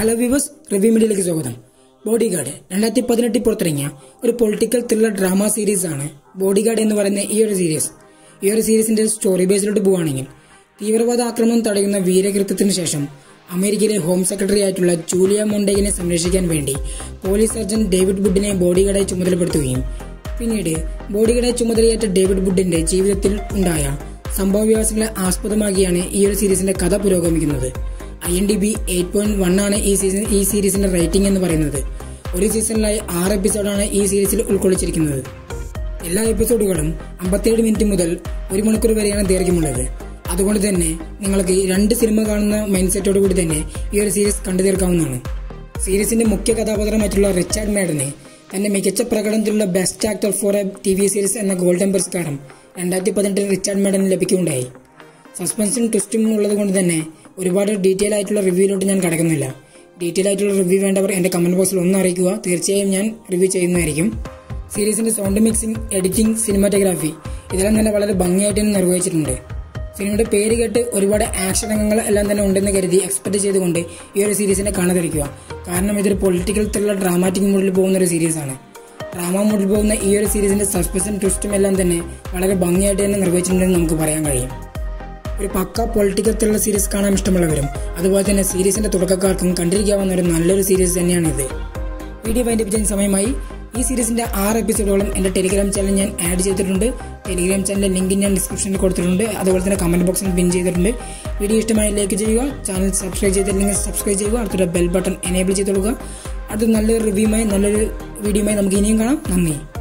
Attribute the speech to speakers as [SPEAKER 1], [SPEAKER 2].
[SPEAKER 1] hello viewers review മീഡിയയിലേക്ക് സ്വാഗതം body guard രണ്ടായിരത്തി പതിനെട്ടിൽ പുറത്തിറങ്ങിയ ഒരു പൊളിറ്റിക്കൽ ത്രില്ലർ ഡ്രാമ സീരീസ് ആണ് ബോഡി ഗാർഡ് എന്ന് പറയുന്ന ഈ ഒരു സീരീസ് ഈ ഒരു സീരീസിന്റെ സ്റ്റോറി ബേസിലോട്ട് പോവുകയാണെങ്കിൽ തീവ്രവാദ ആക്രമണം തടയുന്ന വീരകൃത്യത്തിന് ശേഷം അമേരിക്കയിലെ ഹോം സെക്രട്ടറി ആയിട്ടുള്ള ജൂലിയ മൊണ്ടേഗിനെ സംരക്ഷിക്കാൻ വേണ്ടി പോലീസ് സർജൻ ഡേവിഡ് വുഡിനെ ബോഡി ഗാർഡായി ചുമതലപ്പെടുത്തുകയും പിന്നീട് ബോഡി ഗാർഡായി ചുമതലയേറ്റ ഡേവിഡ് വുഡിന്റെ ജീവിതത്തിൽ ഉണ്ടായ സംഭവവികാസങ്ങളെ ആസ്പദമാക്കിയാണ് ഈ ഒരു സീരീസിന്റെ കഥ പുരോഗമിക്കുന്നത് I M D B eight point one ആണ് ഈ സീസൺ ഈ സീരീസിന്റെ റേറ്റിംഗ് എന്ന് പറയുന്നത് ഒരു സീസണിലായി ആറ് എപ്പിസോഡാണ് ഈ സീരീസിൽ ഉൾക്കൊള്ളിച്ചിരിക്കുന്നത് എല്ലാ എപ്പിസോഡുകളും അമ്പത്തിയേഴ് മിനിറ്റ് മുതൽ ഒരു മണിക്കൂർ വരെയാണ് ദൈർഘ്യമുള്ളത് അതുകൊണ്ട് തന്നെ നിങ്ങൾക്ക് രണ്ട് സിനിമ കാണുന്ന മൈൻഡ് സെറ്റോടു കൂടി തന്നെ ഈ ഒരു സീരീസ് കണ്ടു തീർക്കാവുന്നതാണ് സീരീസിന്റെ മുഖ്യ കഥാപാത്രമായിട്ടുള്ള റിച്ചാർഡ് മേഡനെ തന്റെ മികച്ച പ്രകടനത്തിലുള്ള best actor for a T V series എന്ന ഗോൾഡൻ പുരസ്കാരം രണ്ടായിരത്തി പതിനെട്ടിൽ റിച്ചാർഡ് മേഡന് ലഭിക്കുകയുണ്ടായി സസ്പെൻസും ട്വിസ്റ്റും ഉള്ളത് കൊണ്ട് തന്നെ ഒരുപാട് ഡീറ്റെയിൽ ആയിട്ടുള്ള റിവ്യൂയിലോട്ട് ഞാൻ കടക്കുന്നില്ല ഡീറ്റെയിൽ ആയിട്ടുള്ള റിവ്യൂ വേണ്ടവർ എന്റെ കമന്റ് ബോക്സിൽ ഒന്ന് അറിയിക്കുക തീർച്ചയായും ഞാൻ റിവ്യൂ ചെയ്യുന്നതായിരിക്കും സീരീസിന്റെ സൗണ്ട് മിക്സിംഗ് എഡിറ്റിംഗ് സിനിമാറ്റോഗ്രാഫി ഇതെല്ലാം തന്നെ വളരെ ഭംഗിയായിട്ട് തന്നെ നിർവഹിച്ചിട്ടുണ്ട് സിനിമയുടെ പേര് കേട്ട് ഒരുപാട് ആക്ഷൻ രംഗങ്ങൾ എല്ലാം തന്നെ ഉണ്ടെന്ന് കരുതി എക്സ്പെക്ട് ചെയ്തുകൊണ്ട് ഈ ഒരു സീരീസിനെ കാണാതിരിക്കുക കാരണം ഇതൊരു പൊളിറ്റിക്കൽ ത്രില്ലർ ഡ്രാമാറ്റിക് മൂഡിൽ പോകുന്ന ഒരു സീരീസാണ് ഡ്രാമ മൂഡിൽ പോകുന്ന ഈ ഒരു സീരീസിന്റെ സസ്പെൻസും ട്വിസ്റ്റും എല്ലാം തന്നെ വളരെ ഭംഗിയായിട്ട് തന്നെ നിർവഹിച്ചിട്ടുണ്ടെന്ന് നമുക്ക് പറയാൻ കഴിയും ഒരു പക്ക പൊളിറ്റിക്കൽ ത്രില്ലർ സീരീസ് കാണാൻ ഇഷ്ടമുള്ളവരും അതുപോലെ തന്നെ സീരീസിന്റെ തുടക്കക്കാർക്കും കണ്ടിരിക്കാവുന്ന ഒരു നല്ലൊരു സീരീസ് തന്നെയാണ് ഇത് വീഡിയോ വൈൻഡപ്പ് ചെയ്യുന്ന സമയമായി ഈ സീരീസിന്റെ ആറ് എപ്പിസോഡുകളും എന്റെ ടെലിഗ്രാം ചാനൽ ഞാൻ ആഡ് ചെയ്തിട്ടുണ്ട് ടെലിഗ്രാം ചാനലിന്റെ ലിങ്ക് ഞാൻ ഡിസ്ക്രിപ്ഷനിൽ കൊടുത്തിട്ടുണ്ട് അതുപോലെ തന്നെ കമന്റ് ബോക്സിൽ പിൻ ചെയ്തിട്ടുണ്ട് വീഡിയോ ഇഷ്ടമായി ലൈക്ക് ചെയ്യുക ചാനൽ സബ്സ്ക്രൈബ് ചെയ്തില്ലെങ്കിൽ സബ്സ്ക്രൈബ് ചെയ്യുക അടുത്തൊരു ബെൽ ബട്ടൺ എനേബിൾ ചെയ്ത് കൊടുക്കുക അടുത്ത നല്ലൊരു റിവ്യൂമായി നല്ലൊരു വീഡിയോയുമായി നമുക്ക് ഇനിയും കാണാം നന്ദി